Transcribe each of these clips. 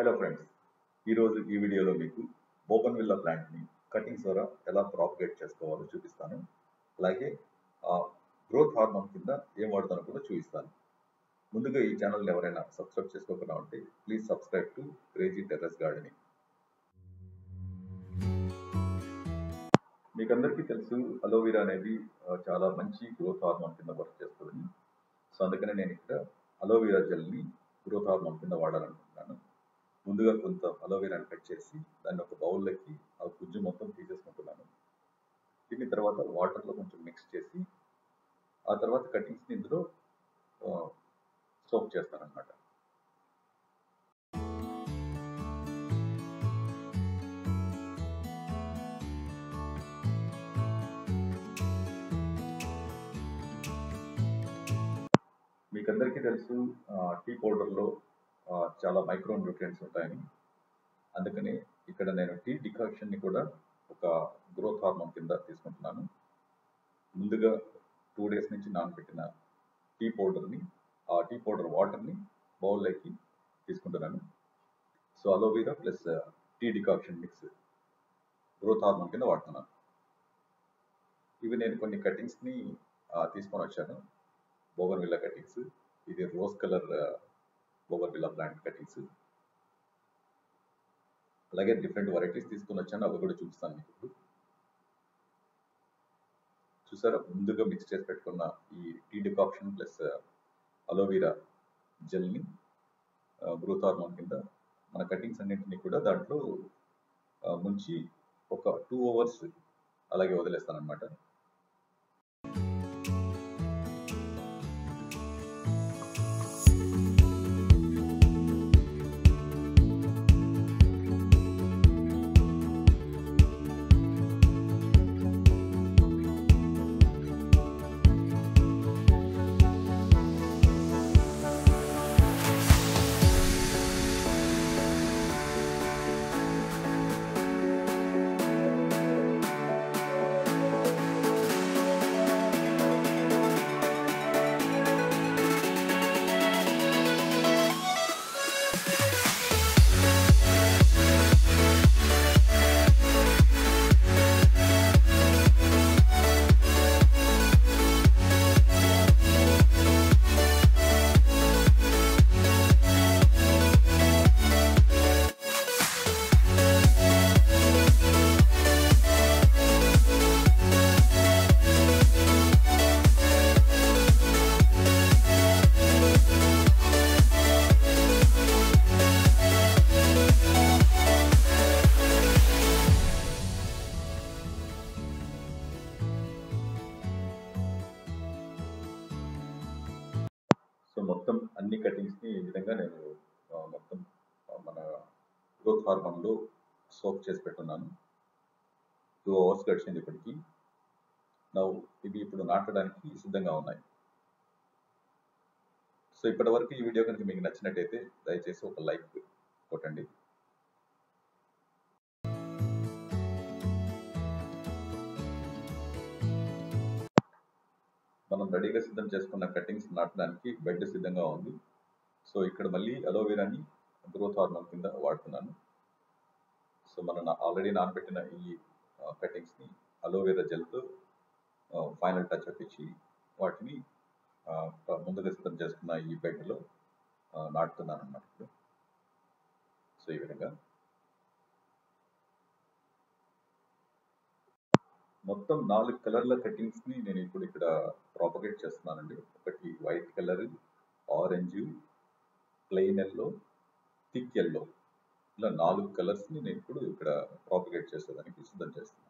hello friends ఈరోజు ఈ వీడియోలో మీకు బోగన్ విల్లా ప్లాంట్ని కటింగ్స్ ద్వారా ఎలా ప్రాపగేట్ చేసుకోవాలో చూపిస్తాను అలాగే ఆ గ్రోత్ హార్మోన్ కింద ఏం వాడతానో కూడా చూపిస్తాను ముందుగా ఈ ఛానల్ ఎవరైనా సబ్స్క్రైబ్ చేసుకోకుండా ఉంటే please subscribe to crazy terrace gardening మీకు అందరికీ తెలుసు అలోవెరా అనేది ఆ, చాలా మంచి గ్రోత్ హార్మోన్ కింద వర్క్ చేస్తుంది సో అందుకనే నేను ఇక్కడ అలోవెరా జెల్ని గ్రోత్ హార్మోన్ కింద వాడాలనుకుంటున్నాను ముందుగా కొంత అలోవెరాని కట్ చేసి దాన్ని ఒక బౌల్లోకి ఆ గుజ్జు మొత్తం తీసేసుకుంటున్నాను దీని తర్వాత వాటర్లో కొంచెం మిక్స్ చేసి ఆ తర్వాత కటింగ్స్ని ఇందులో సోప్ చేస్తాను అనమాట మీకు అందరికీ తెలుసు ఆ, టీ పౌడర్లో ఆ, చాలా మైక్రో న్యూట్రియంట్స్ ఉంటాయని అందుకని ఇక్కడ నేను టీ డికాక్షన్ని కూడా ఒక గ్రోత్ హార్మోన్ కింద తీసుకుంటున్నాను ముందుగా టూ డేస్ నుంచి నానబెట్టిన టీ పౌడర్ని ఆ టీ పౌడర్ వాటర్ని బౌల్లోకి తీసుకుంటున్నాను so aloe vera plus tea decoction mix growth hormone కింద వాడుతున్నాను ఇవి నేను కొన్ని కటింగ్స్ని తీసుకొని వచ్చాను బోగన్ విల్లా కటింగ్స్ ఇది rose colour bougainvillea plant cuttings అలాగే డిఫరెంట్ వెరైటీస్ తీసుకొని వచ్చాను అవి కూడా చూపిస్తాను మీకు ఇప్పుడు చూసారా ముందుగా మిక్స్ చేసి పెట్టుకున్న ఈ టీ డికాక్షన్ ప్లస్ అలోవెరా జెల్ని గ్రోత్ హార్మోన్ కింద మన కటింగ్స్ అన్నింటినీ కూడా దాంట్లో ఆ, ముంచి ఒక టూ అవర్స్ అలాగే వదిలేస్తాను అనమాట సో మొత్తం అన్ని కటింగ్స్ని ఈ విధంగా నేను ఆ, మొత్తం ఆ, మన గ్రోత్ హార్మోన్లో సోప్ చేసి పెట్టున్నాను టూ అవర్స్ గడిచింది ఇప్పటికి నా ఇవి ఇప్పుడు నాటడానికి సిద్ధంగా ఉన్నాయి సో ఇప్పటి వరకు ఈ వీడియో కనుక మీకు నచ్చినట్టయితే దయచేసి ఒక లైక్ కొట్టండి మనం రెడీగా సిద్ధం చేసుకున్న కటింగ్స్ నాటడానికి బెడ్ సిద్ధంగా ఉంది సో ఇక్కడ మళ్ళీ అలోవెరాని గ్రోత్ హార్మోన్ కింద వాడుతున్నాను సో మనం ఆల్రెడీ నానబెట్టిన ఈ కటింగ్స్ని అలోవెరా జెల్తో ఫైనల్ టచ్ అప్ ఇచ్చి వాటిని ఆ, ముందుగా సిద్ధం చేసుకున్న ఈ బెడ్లో నాటుతున్నాను అన్నమాట ఇప్పుడు సో ఈ విధంగా మొత్తం నాలుగు కలర్ల కటింగ్స్ ని నేను ఇప్పుడు ఇక్కడ ప్రాపగేట్ చేస్తున్నానండి ఒకటి white colour orange plain yellow thick yellow ఇలా నాలుగు కలర్స్ ని నేను ఇప్పుడు ఇక్కడ ప్రాపగేట్ చేసేదానికి సిద్ధం చేస్తున్నాను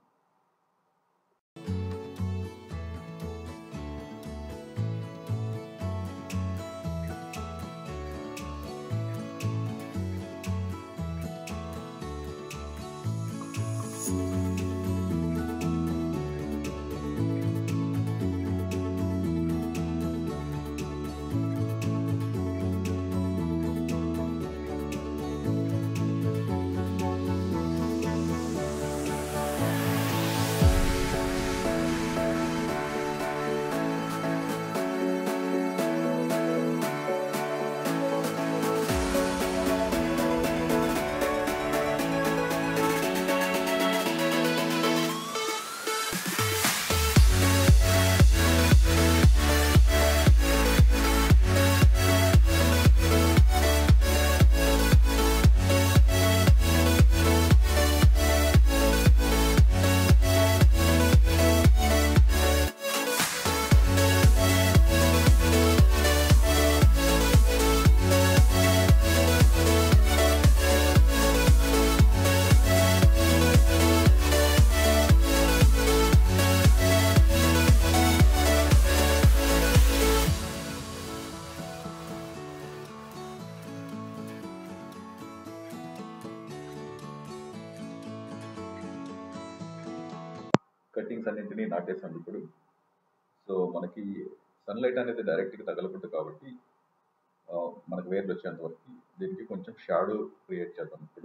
కటింగ్స్ అన్నింటినీ నాటేసాం ఇప్పుడు సో మనకి సన్లైట్ అనేది డైరెక్ట్గా తగలకూడదు కాబట్టి ఆ, మనకు వేర్లు వచ్చేంత వరకు దీనికి కొంచెం షాడో క్రియేట్ చేద్దాం ఇప్పుడు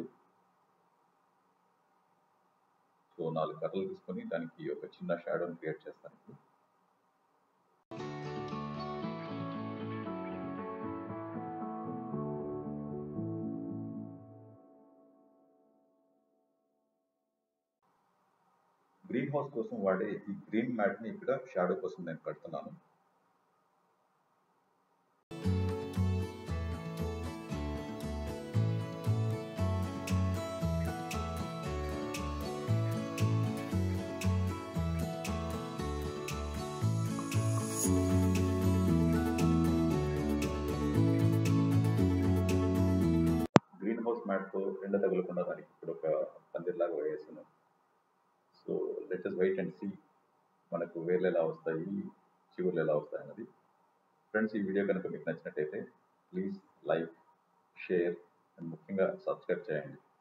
సో నాలుగు కర్రలు తీసుకొని దానికి ఒక చిన్న షాడోని క్రియేట్ చేస్తాను ఇప్పుడు గ్రీన్ హౌస్ కోసం వాడే ఈ గ్రీన్ మ్యాట్ ని ఇక్కడ షాడో కోసం నేను కడుతున్నాను గ్రీన్ హౌస్ మ్యాట్ తో ఎండ తగలకుండా దానికి ఇప్పుడు ఒక పందిర్లాగా వేసాను so let us wait and see మనకు వేర్లు ఎలా వస్తాయి చిగుర్లు ఎలా వస్తాయి అన్నది ఫ్రెండ్స్ ఈ వీడియో కనుక మీకు నచ్చినట్టయితే ప్లీజ్ లైక్ షేర్ అండ్ ముఖ్యంగా సబ్స్క్రైబ్ చేయండి